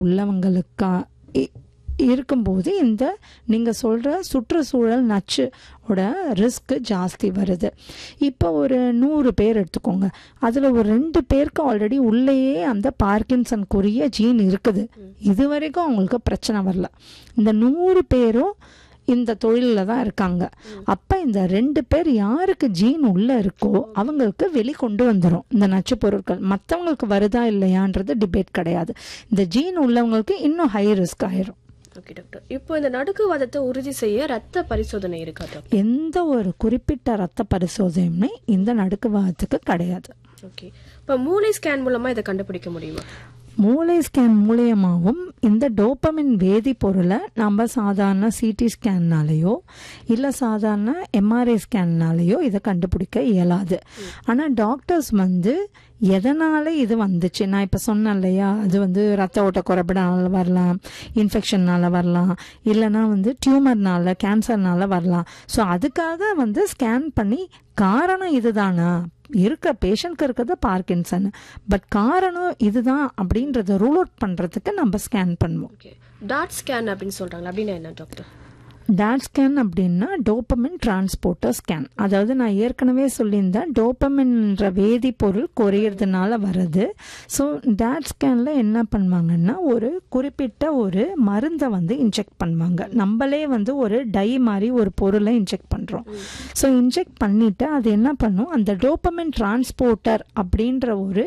உள்ளவங்களுக்கா இ- இருக்கும்போது இந்த நீங்கள் சொல்கிற சுற்றுச்சூழல் நச்சோட ரிஸ்க் ஜாஸ்தி வருது இப்போ ஒரு நூறு பேர் எடுத்துக்கோங்க அதில் ஒரு ரெண்டு பேருக்கு ஆல்ரெடி உள்ளேயே அந்த பார்க்கின்சனுக்குரிய ஜீன் இருக்குது இது வரைக்கும் அவங்களுக்கு பிரச்சனை வரல இந்த நூறு பேரும் இந்த தொழிலில் தான் இருக்காங்க அப்போ இந்த ரெண்டு பேர் யாருக்கு ஜீன் உள்ளே இருக்கோ அவங்களுக்கு வெளி கொண்டு வந்துடும் இந்த நச்சுப் பொருட்கள் மற்றவங்களுக்கு வருதா இல்லையான்றது டிபேட் கிடையாது இந்த ஜீன் உள்ளவங்களுக்கு இன்னும் ஹை ரிஸ்க் ஆயிரும் ஓகே டாக்டர் இப்போ இந்த நடுக்குவாதத்தை உறுதி செய்ய ரத்த பரிசோதனை இருக்கா டாக்டர் எந்த ஒரு குறிப்பிட்ட ரத்த பரிசோதனையுமே இந்த நடுக்குவாதத்துக்கு கிடையாது ஓகே இப்போ மூளை ஸ்கேன் மூலமா இதை கண்டுபிடிக்க முடியுமா மூளை ஸ்கேன் மூலியமாகவும் இந்த டோப்பமின் வேதிப்பொருளை நம்ம சாதாரண சிடி ஸ்கேன்னாலேயோ இல்லை சாதாரண எம்ஆர்ஐ ஸ்கேன்னாலேயோ இதை கண்டுபிடிக்க இயலாது ஆனால் டாக்டர்ஸ் வந்து எதனால இது வந்துச்சு நான் இப்போ சொன்னேன் இல்லையா அது வந்து ரத்த ஓட்ட குறைபாடால வரலாம் இன்ஃபெக்ஷன்னால வரலாம் இல்லைன்னா வந்து டியூமர்னால கேன்சர்னால வரலாம் ஸோ அதுக்காக வந்து ஸ்கேன் பண்ணி காரணம் இதுதானா இருக்க பேஷண்ட்க்கு இருக்கிறது பார்க்கின்சன் பட் காரணம் இதுதான் அப்படின்றத ரூல் அவுட் பண்ணுறதுக்கு நம்ம ஸ்கேன் பண்ணுவோம் ஓகே டாட் ஸ்கேன் அப்படின்னு சொல்றாங்க அப்படின்னா என்ன டாக்டர் டாட் ஸ்கேன் அப்படின்னா டோப்பமின் டிரான்ஸ்போர்ட்டர் ஸ்கேன் அதாவது நான் ஏற்கனவே சொல்லியிருந்தேன் டோப்பமின்ற வேதிப்பொருள் குறையிறதுனால வருது ஸோ டாட் ஸ்கேனில் என்ன பண்ணுவாங்கன்னா ஒரு குறிப்பிட்ட ஒரு மருந்தை வந்து இன்ஜெக்ட் பண்ணுவாங்க நம்மளே வந்து ஒரு டை மாதிரி ஒரு பொருளை இன்ஜெக்ட் பண்ணுறோம் ஸோ இன்ஜெக்ட் பண்ணிவிட்டு அது என்ன பண்ணும் அந்த டோப்பமின் டிரான்ஸ்போர்ட்டர் அப்படின்ற ஒரு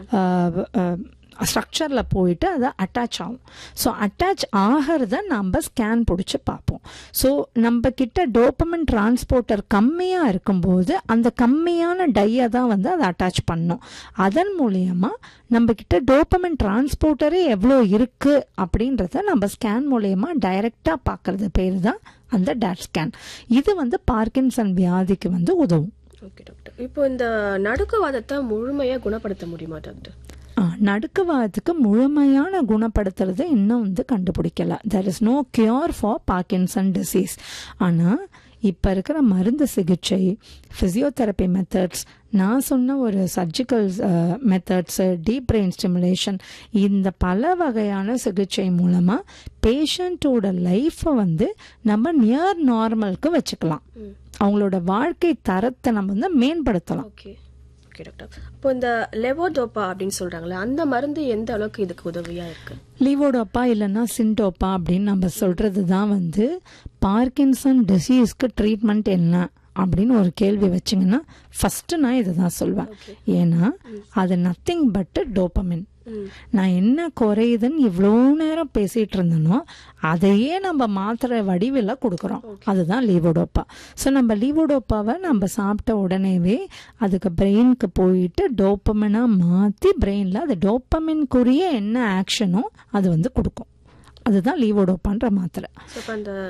ஸ்ட்ரக்சரில் போயிட்டு அதை அட்டாச் ஆகும் ஸோ அட்டாச் ஆகிறத நம்ம ஸ்கேன் பிடிச்சி பார்ப்போம் ஸோ நம்ம கிட்ட டோப்பமின் டிரான்ஸ்போர்ட்டர் கம்மியாக இருக்கும்போது அந்த கம்மியான டையை தான் வந்து அதை அட்டாச் பண்ணும் அதன் மூலியமாக நம்ம கிட்ட டோப்பமின் டிரான்ஸ்போர்ட்டரே எவ்வளோ இருக்குது அப்படின்றத நம்ம ஸ்கேன் மூலயமா டைரெக்டாக பார்க்கறது பேர் தான் அந்த டேட் ஸ்கேன் இது வந்து பார்க்கின்சன் வியாதிக்கு வந்து உதவும் ஓகே டாக்டர் இப்போ இந்த நடுக்குவாதத்தை முழுமையா குணப்படுத்த முடியுமா டாக்டர் ஆ, நடுக்குவாதத்துக்கு முழுமையான குணப்படுத்துறது இன்னும் வந்து கண்டுபிடிக்கல there is no cure for Parkinson disease ஆனால் இப்போ இருக்கிற மருந்து சிகிச்சை ஃபிசியோதெரப்பி மெத்தட்ஸ் நான் சொன்ன ஒரு surgical methods deep brain stimulation இந்த பல வகையான சிகிச்சை மூலமாக பேஷண்ட்டோட லைஃப்பை வந்து நம்ம நியர் நார்மலுக்கு வச்சுக்கலாம் அவங்களோட வாழ்க்கை தரத்தை நம்ம வந்து மேம்படுத்தலாம் ஓகே ஓகே டாக்டர் இப்போ இந்த லெவோடோப்பா அப்படின்னு சொல்றாங்களே அந்த மருந்து எந்த அளவுக்கு இதுக்கு உதவியா இருக்கு லீவோடோப்பா இல்லைன்னா சின்டோப்பா அப்படின்னு நம்ம சொல்கிறது தான் வந்து பார்க்கின்சன் டிசீஸ்க்கு ட்ரீட்மெண்ட் என்ன அப்படின்னு ஒரு கேள்வி வச்சிங்கன்னா ஃபஸ்ட்டு நான் இதை தான் சொல்வேன் ஏன்னா அது நத்திங் பட் டோப்பமின் நான் என்ன குறையுதுன்னு இவ்வளோ நேரம் பேசிகிட்டு இருந்தனோ அதையே நம்ம மாத்திரை வடிவில் கொடுக்குறோம் அதுதான் லீவோடோப்பா ஸோ நம்ம லீவோடோப்பாவை நம்ம சாப்பிட்ட உடனேவே அதுக்கு பிரெயினுக்கு போயிட்டு டோப்பமினாக மாற்றி பிரெயினில் அது டோப்பமின்குரிய என்ன ஆக்ஷனோ அது வந்து கொடுக்கும் அதுதான் லீவோடோப்பான்ற மாத்திரை ஸோ இப்போ அந்த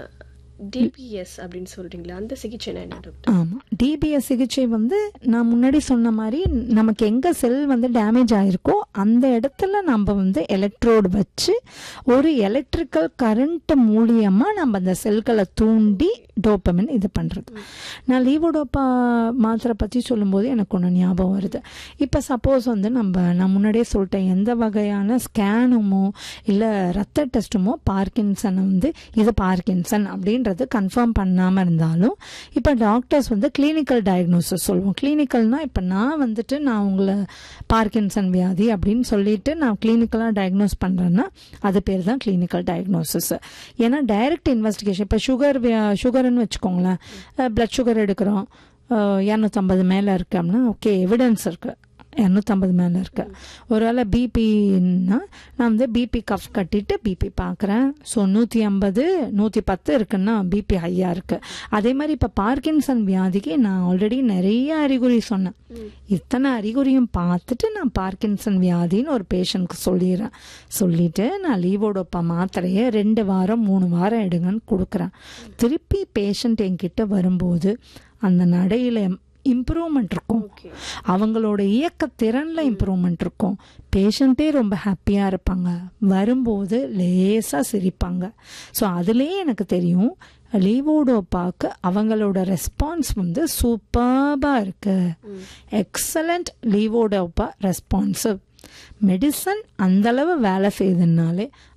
டிபிஎஸ் அப்படின்னு சொல்றீங்களா அந்த சிகிச்சை என்ன டாக்டர் ஆமாம் டிபிஎஸ் சிகிச்சை வந்து நான் முன்னாடி சொன்ன மாதிரி நமக்கு எங்கே செல் வந்து டேமேஜ் ஆகிருக்கோ அந்த இடத்துல நம்ம வந்து எலக்ட்ரோடு வச்சு ஒரு எலக்ட்ரிக்கல் கரண்ட் மூலியமாக நம்ம அந்த செல்களை தூண்டி டோப்பமின் இது பண்ணுறது நான் லீவோடோப்பா மாத்திரை பற்றி சொல்லும்போது எனக்கு ஒன்று ஞாபகம் வருது இப்போ சப்போஸ் வந்து நம்ம நான் முன்னாடியே சொல்லிட்டேன் எந்த வகையான ஸ்கேனுமோ இல்லை ரத்த டெஸ்ட்டுமோ பார்க்கின்சன் வந்து இது பார்க்கின்சன் அப்படின்றது கன்ஃபார்ம் பண்ணாமல் இருந்தாலும் இப்போ டாக்டர்ஸ் வந்து கிளினிக்கல் டயக்னோசிஸ் சொல்லுவோம் கிளினிக்கல்னால் இப்போ நான் வந்துட்டு நான் உங்களை பார்க்கின்சன் வியாதி அப்படின்னு சொல்லிட்டு நான் கிளினிக்கலாக டயக்னோஸ் பண்ணுறேன்னா அது பேர் தான் கிளினிக்கல் டயக்னோசிஸ் ஏன்னா டைரக்ட் இன்வெஸ்டிகேஷன் இப்போ சுகர் சுகர்னு வச்சுக்கோங்களேன் பிளட் சுகர் எடுக்கிறோம் இரநூத்தம்பது மேலே இருக்கு அப்படின்னா ஓகே எவிடன்ஸ் இருக்குது இரநூத்தம்பது மேலே இருக்கு ஒருவேளை பிபின்னா நான் வந்து பிபி கஃப் கட்டிட்டு பிபி பார்க்குறேன் ஸோ நூற்றி ஐம்பது நூற்றி பத்து இருக்குன்னா பிபி ஹையாக இருக்குது அதே மாதிரி இப்போ பார்க்கின்சன் வியாதிக்கு நான் ஆல்ரெடி நிறைய அறிகுறி சொன்னேன் இத்தனை அறிகுறியும் பார்த்துட்டு நான் பார்க்கின்சன் வியாதின்னு ஒரு பேஷண்ட்க்கு சொல்லிடுறேன் சொல்லிட்டு நான் லீவோடோப்பா மாத்திரையை ரெண்டு வாரம் மூணு வாரம் எடுங்கன்னு கொடுக்குறேன் திருப்பி பேஷண்ட் என்கிட்ட வரும்போது அந்த நடையில் இம்ப்ரூவ்மெண்ட் இருக்கும் ஓகே அவங்களோட இயக்க திறனில் இம்ப்ரூவ்மெண்ட் இருக்கும் பேஷண்ட்டே ரொம்ப ஹாப்பியாக இருப்பாங்க வரும்போது லேசாக சிரிப்பாங்க ஸோ அதுலேயே எனக்கு தெரியும் லீவோடோப்பாக்கு அவங்களோட ரெஸ்பான்ஸ் வந்து சூப்பர்பாக இருக்கு எக்ஸலண்ட் லீவோடோப்பா ரெஸ்பான்சிவ் மெடிசன் அந்தளவு வேலை செய்யுதுனாலே